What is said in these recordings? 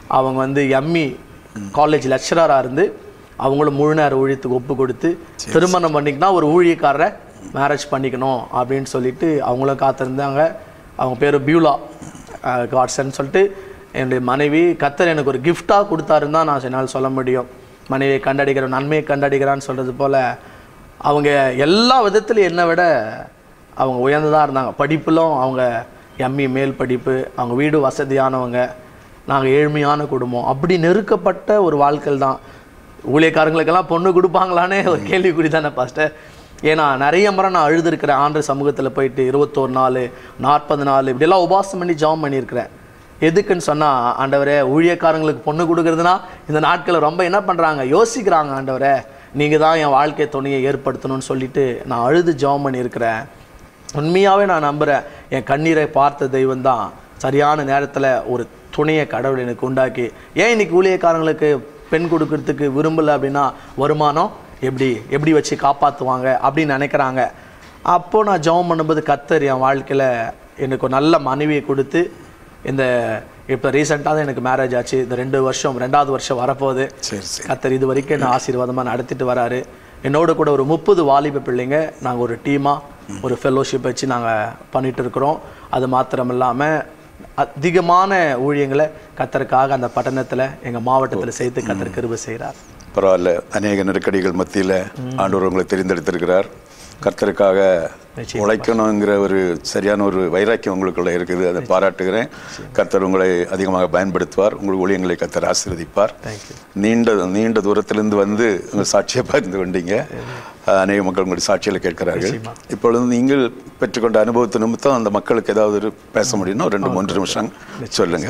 அவங்க வந்து ME college லெக்சரராக இருந்து அவங்களும் முழு நேர ஊழியத்துக்கு ஒப்பு கொடுத்து திருமணம் பண்ணிக்கினா ஒரு ஊழியக்காரரை மேரேஜ் பண்ணிக்கணும் அப்படின்னு சொல்லிட்டு அவங்களும் காத்திருந்தாங்க அவங்க பேர் பியூலா காட்ஸ்ன்னு சொல்லிட்டு என்னுடைய மனைவி கத்தர் எனக்கு ஒரு கிஃப்டாக கொடுத்தாருன்னு தான் நான் என்னால் சொல்ல முடியும் மனைவியை கண்டடிக்கிற நன்மையை கண்டடிக்கிறான்னு சொல்கிறது போல் அவங்க எல்லா விதத்துலையும் என்னை விட அவங்க உயர்ந்ததாக இருந்தாங்க படிப்பிலும் அவங்க எம்இ மேல் படிப்பு அவங்க வீடு வசதியானவங்க நாங்கள் ஏழ்மையான குடும்பம் அப்படி நெருக்கப்பட்ட ஒரு வாழ்க்கை தான் ஊழியக்காரங்களுக்கெல்லாம் பொண்ணு கொடுப்பாங்களானே ஒரு கேள்விக்குறி தானே பாஸ்டர் ஏன்னா நிறைய முறை நான் அழுதுருக்கிறேன் ஆண்டு சமூகத்தில் போயிட்டு இருபத்தோரு நாள் நாற்பது நாள் இப்படியெல்லாம் உபாசம் பண்ணி ஜாம் பண்ணியிருக்கிறேன் எதுக்குன்னு சொன்னால் ஆண்டவரே ஊழியக்காரங்களுக்கு பொண்ணு கொடுக்குறதுனா இந்த நாட்களில் ரொம்ப என்ன பண்ணுறாங்க யோசிக்கிறாங்க ஆண்டவரே நீங்கள் தான் என் வாழ்க்கை துணையை ஏற்படுத்தணும்னு சொல்லிட்டு நான் அழுது ஜாம் பண்ணியிருக்கிறேன் உண்மையாகவே நான் நம்புகிறேன் என் கண்ணீரை பார்த்த தெய்வம் தான் சரியான நேரத்தில் ஒரு துணையை கடவுள் எனக்கு உண்டாக்கி ஏன் இன்னைக்கு ஊழியக்காரங்களுக்கு பெண் கொடுக்கறதுக்கு விரும்பலை அப்படின்னா வருமானம் எப்படி எப்படி வச்சு காப்பாற்றுவாங்க அப்படின்னு நினைக்கிறாங்க அப்போ நான் ஜெபம் பண்ணும்போது கத்தர் என் வாழ்க்கையில் எனக்கு ஒரு நல்ல மனைவியை கொடுத்து இந்த இப்போ ரீசெண்டாக தான் எனக்கு மேரேஜ் ஆச்சு இந்த ரெண்டு வருஷம் ரெண்டாவது வருஷம் வரப்போகுது சரி சரி கத்தர் இது வரைக்கும் என்ன ஆசீர்வாதமாக நடத்திட்டு வராரு என்னோட கூட ஒரு முப்பது வாலிப பிள்ளைங்க நாங்கள் ஒரு டீமாக ஒரு ஃபெல்லோஷிப் வச்சு நாங்கள் பண்ணிட்டு இருக்கிறோம் அது மாத்திரம் இல்லாமல் அதிகமான ஊழியங்களை கத்தருக்காக அந்த பட்டணத்தில் எங்கள் மாவட்டத்தில் சேர்த்து கத்தர் கிருபை செய்கிறார் பரவாயில்ல அநேக நெருக்கடிகள் மத்தியில் ஆண்டவர் உங்களை தெரிந்தெடுத்திருக்கிறார் கர்த்தருக்காக நிச்சயமா. உழைக்கணுங்கிற ஒரு சரியான ஒரு வைராக்கியம் உங்களுக்குள்ள இருக்குது அதை பாராட்டுகிறேன் கர்த்தர் உங்களை அதிகமாக பயன்படுத்துவார் உங்கள் ஊழியங்களை கர்த்தர் ஆசீர்வதிப்பார் தேங்க்யூ நீண்ட நீண்ட தூரத்திலிருந்து வந்து உங்கள் சாட்சியை பகிர்ந்து கொண்டீங்க அஹ், அநேக மக்கள் உங்களுடைய சாட்சிகளை கேட்கிறார்கள் நிச்சயமா. இப்பொழுது நீங்கள் பெற்றுக்கொண்ட அனுபவத்து நிமித்தம் அந்த மக்களுக்கு ஏதாவது ஒரு பேச முடியும்னா ஒரு ரெண்டு மூன்று நிமிஷம் சொல்லுங்க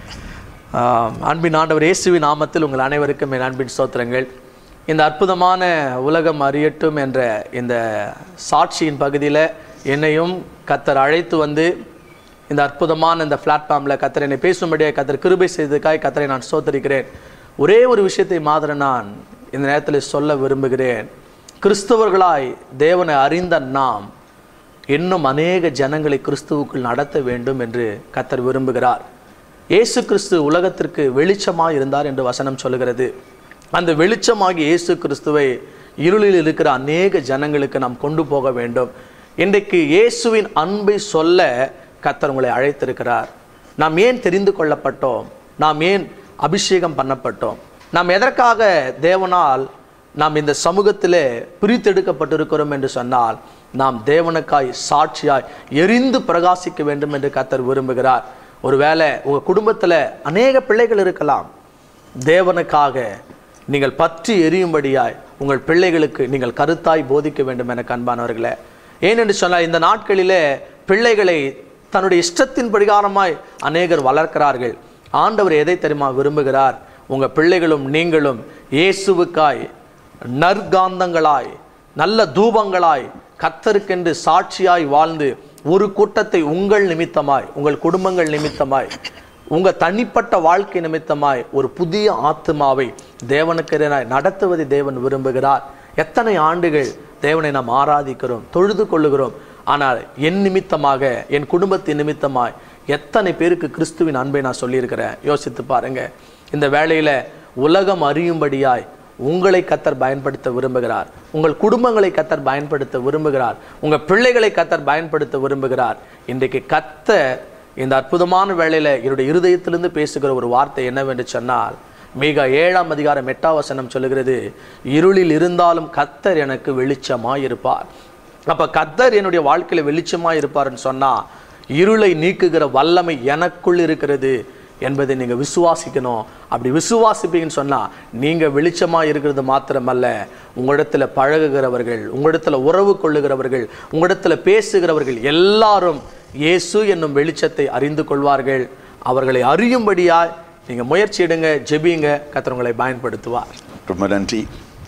ஆம், அன்பின் ஆண்டவர் இயேசுவின் நாமத்தில் உங்கள் அனைவருக்கும் என் அன்பின் ஸ்தோத்திரங்கள் இந்த அற்புதமான உலகம் அறியட்டும் என்ற இந்த சாட்சியின் பகுதியில் என்னையும் கத்தர் அழைத்து வந்து இந்த அற்புதமான இந்த பிளாட்ஃபார்மில் கத்தர் என்னை பேசும்படியாக கத்தர் கிருபை செய்ததுக்காய் கத்தரை நான் ஸ்தோத்தரிக்கிறேன் ஒரே ஒரு விஷயத்தை மாத்திர நான் இந்த நேரத்தில் சொல்ல விரும்புகிறேன் கிறிஸ்தவர்களாய் தேவனை அறிந்த நாம் இன்னும் அநேக ஜனங்களை கிறிஸ்துவுக்குள் நடத்த வேண்டும் என்று கத்தர் விரும்புகிறார் இயேசு கிறிஸ்து உலகத்திற்கு வெளிச்சமாய் இருந்தார் என்று வசனம் சொல்லுகிறது அந்த வெளிச்சமாகி இயேசு கிறிஸ்துவை இருளில் இருக்கிற அநேக ஜனங்களுக்கு நாம் கொண்டு போக வேண்டும் இன்றைக்கு இயேசுவின் அன்பை சொல்ல கத்தர் உங்களை அழைத்திருக்கிறார் நாம் ஏன் தெரிந்து கொள்ளப்பட்டோம் நாம் ஏன் அபிஷேகம் பண்ணப்பட்டோம் நாம் எதற்காக தேவனால் நாம் இந்த சமூகத்திலே பிரித்தெடுக்கப்பட்டிருக்கிறோம் என்று சொன்னால் நாம் தேவனுக்காய் சாட்சியாய் எரிந்து பிரகாசிக்க வேண்டும் என்று கத்தர் விரும்புகிறார் ஒருவேளை உங்க குடும்பத்துல அநேக பிள்ளைகள் இருக்கலாம் தேவனுக்காக நீங்கள் பற்றி எரியும்படியாய் உங்கள் பிள்ளைகளுக்கு நீங்கள் கருத்தாய் போதிக்க வேண்டும் என அன்பானவர்களே ஏனென்று சொன்னால் இந்த நாட்களிலே பிள்ளைகளை தன்னுடைய இஷ்டத்தின் பிரகாரமாய் அநேகர் வளர்க்கிறார்கள் ஆண்டவர் எதை தெரியுமா விரும்புகிறார் உங்க பிள்ளைகளும் நீங்களும் இயேசுவுக்காய் நற்காந்தங்களாய் நல்ல தூபங்களாய் கத்தருக்கென்று சாட்சியாய் வாழ்ந்து ஒரு கூட்டத்தை உங்கள் நிமித்தமாய் உங்கள் குடும்பங்கள் நிமித்தமாய் உங்க தனிப்பட்ட வாழ்க்கை நிமித்தமாய் ஒரு புதிய ஆத்மாவை தேவனுக்கெதிராய் நடத்துவதை தேவன் விரும்புகிறார் எத்தனை ஆண்டுகள் தேவனை நாம் ஆராதிக்கிறோம் தொழுது கொள்ளுகிறோம் ஆனால் என் நிமித்தமாக என் குடும்பத்தின் நிமித்தமாய் எத்தனை பேருக்கு கிறிஸ்துவின் அன்பை நான் சொல்லியிருக்கிறேன் யோசித்து பாருங்க இந்த வேளையில உலகம் அறியும்படியாய் உங்களை கத்தர் பயன்படுத்த விரும்புகிறார் உங்கள் குடும்பங்களை கத்தர் பயன்படுத்த விரும்புகிறார் உங்க பிள்ளைகளை கத்தர் பயன்படுத்த விரும்புகிறார் இன்றைக்கு கத்தர் இந்த அற்புதமான வேளையில என்னுடைய இருதயத்திலிருந்து பேசுகிற ஒரு வார்த்தை என்னவென்று சொன்னால் மிக ஏழாம் அதிகாரம் எட்டாம் வசனம் சொல்லுகிறது இருளில் இருந்தாலும் கத்தர் எனக்கு வெளிச்சமாய் இருப்பார் அப்ப கத்தர் என்னுடைய வாழ்க்கையில வெளிச்சமாய் இருப்பார்னு சொன்னா இருளை நீக்குகிற வல்லமை எனக்குள் இருக்கிறது என்பதை நீங்க விசுவாசிக்கணும் அப்படி விசுவாசிப்பீங்கன்னு சொன்னா நீங்க வெளிச்சமா இருக்கிறது மாத்திரமல்ல உங்களிடத்துல பழகுகிறவர்கள் உங்களிடத்துல உறவு கொள்ளுகிறவர்கள் உங்களிடத்துல பேசுகிறவர்கள் எல்லாரும் இயேசு என்னும் வெளிச்சத்தை அறிந்து கொள்வார்கள் அவர்களை அறியும்படியாய் நீங்க முயற்சி எடுங்க ஜெபிங்க கர்த்தர் உங்களை பயன்படுத்துவார் ரொம்ப நன்றி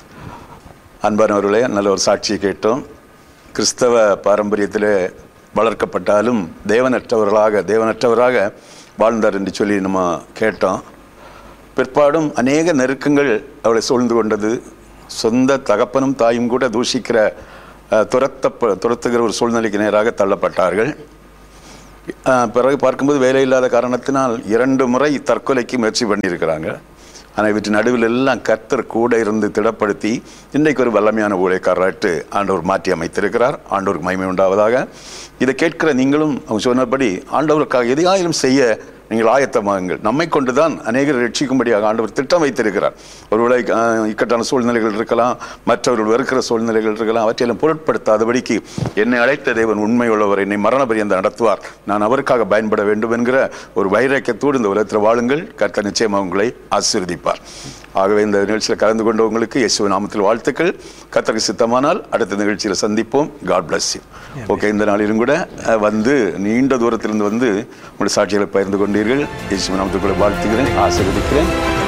அன்பானவர்களே நல்ல ஒரு சாட்சியை கேட்டோம் கிறிஸ்தவ பாரம்பரியத்தில் வளர்க்கப்பட்டாலும் தேவனற்றவர்களாக தேவனற்றவராக வாழ்ந்தார் என்று சொல்லி நம்ம கேட்டோம் பிற்பாடும் அநேக நெருக்கங்கள் அவளை சூழ்ந்து கொண்டது சொந்த தகப்பனும் தாயும் கூட தூஷிக்கிற அஹ், துரத்த துரத்துகிற ஒரு சூழ்நிலைக்கு நேராக தள்ளப்பட்டார்கள் அஹ், பிறகு பார்க்கும்போது வேலை இல்லாத காரணத்தினால் இரண்டு முறை தற்கொலைக்கு முயற்சி பண்ணியிருக்கிறாங்க ஆனால் இவற்றின் நடுவில் எல்லாம் கர்த்தர் கூட இருந்து திடப்படுத்தி இன்றைக்கு ஒரு வல்லமையான ஊழியக்காரராட்டு ஆண்டவர் மாற்றி அமைத்திருக்கிறார் ஆண்டவருக்கு மகிமை உண்டாவதாக இதை கேட்கிற நீங்களும் அவங்க சொன்னபடி ஆண்டவருக்காக எதையாயிலும் செய்ய நீங்கள் ஆயத்தமாகுங்கள் நம்மை கொண்டுதான் அநேகர் ரட்சிக்கும்படியாக ஆண்டவர் திட்டம் வைத்திருக்கிறார் ஒருவேளை அஹ், இக்கட்டான சூழ்நிலைகள் இருக்கலாம் மற்றவர்கள் வெறுக்கிற சூழ்நிலைகள் இருக்கலாம் அவற்றையெல்லாம் பொருட்படுத்தாதபடிக்கு என்னை அழைத்த தேவன் உண்மை உள்ளவர் என்னை மரண பரியந்த நடத்துவார் நான் அவருக்காக பயன்பட வேண்டும் என்கிற ஒரு வைராக்கியத்தோடு இந்த உலகத்தில் வாழுங்கள் கர்த்தர் நிச்சயமாக உங்களை ஆசீர்வதிப்பார் ஆகவே இந்த நிகழ்ச்சியில் கலந்து கொண்டவங்களுக்கு இயேசு நாமத்தில் வாழ்த்துக்கள் கர்த்தருக்கு சித்தமானால் அடுத்த நிகழ்ச்சியில் சந்திப்போம் காட் bless you ஓகே இந்த நாளிலும் கூட அஹ், வந்து நீண்ட தூரத்திலிருந்து வந்து உங்களுடைய சாட்சிகளை பகிர்ந்து கொண்டீர்கள் இயேசு நாமத்துக்குள்ள வாழ்த்துகிறேன் ஆசீர்வதிக்கிறேன்